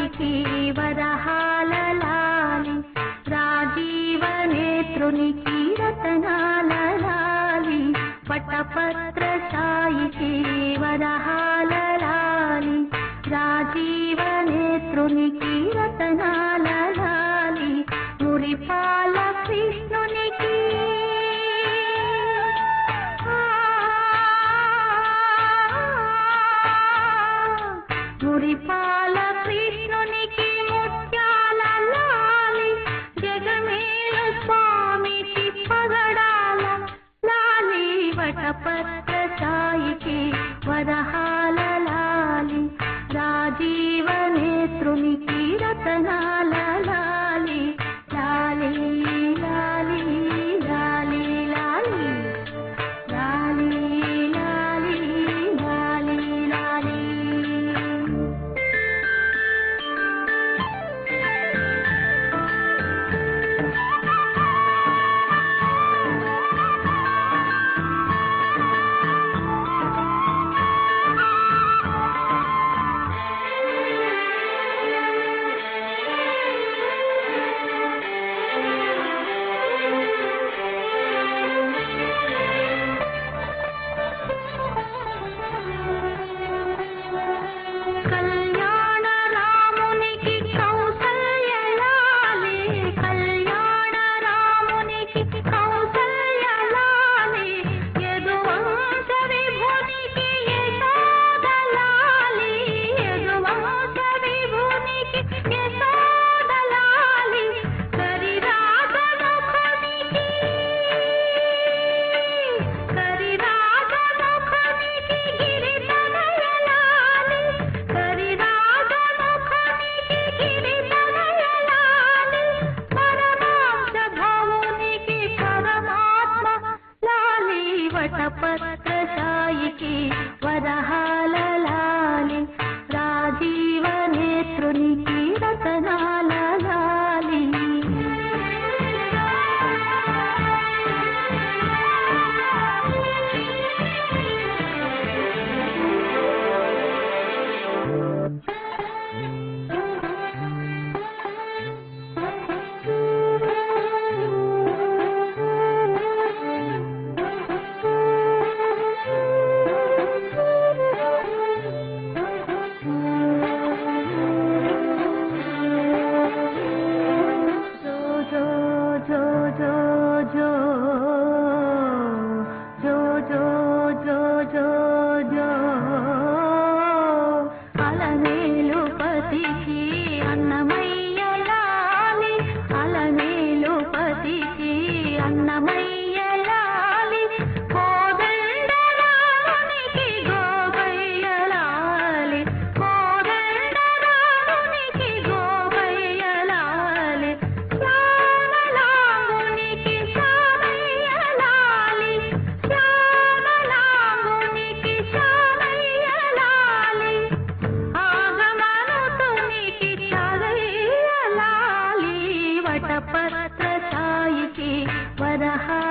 సాయికి వరహాల లాలి రాజీవ నేత్రునికి రతనాల లాలి పటపత్ర సాయికి వరహాల లాలి రాజీవ నేత్రునికి రతనాల లాలి మురిపాల కృష్ణునికి మురిపాల కృష్ణునికి ముత్యాల లాలి జగమేల స్వామికి పగడాల లాలి వటపత్ర సాయికి వరహాల లాలి రాజీవ నేత్రునికి రతనాల లాలి లాలి లాలి లాలి లాలి లాలి లాలి లాలి లాలి కళ్యాణ రామునికి కౌసల్యలాలి కళ్యాణ రామునికి కౌసల్యలాలి యదువంశ విభునికి యశోదలాలి యదువంశ విభునికి యశోదలాలి కరిరాజముఖనికి కరిరాజముఖనికి గిరితనయలాలి కరిరాజముఖనికి గిరితనయలాలి పరమాంశ భవునికి పరమాత్మ లాలి వటపత్ర సాయికి వరహాల లాలి రాజీవ నేత్రునికి రతనాల లాలి జో జో జో జో జో జో జో జో జో జో అలమేలు పతికి అన్నమయ్య లాలి అలమేలు పతికి అన్నమయ్య లాలి కోదండ రామునికి గోపయ్య లాలి కోదండ రామునికి గోపయ్య లాలి శ్యామలాంగునికి శ్యామయ్య లాలి శ్యామలాంగునికి శ్యామయ్య లాలి ఆగమనుతునికి చదయ్య లాలి వటపత్ర సాయికి వరహ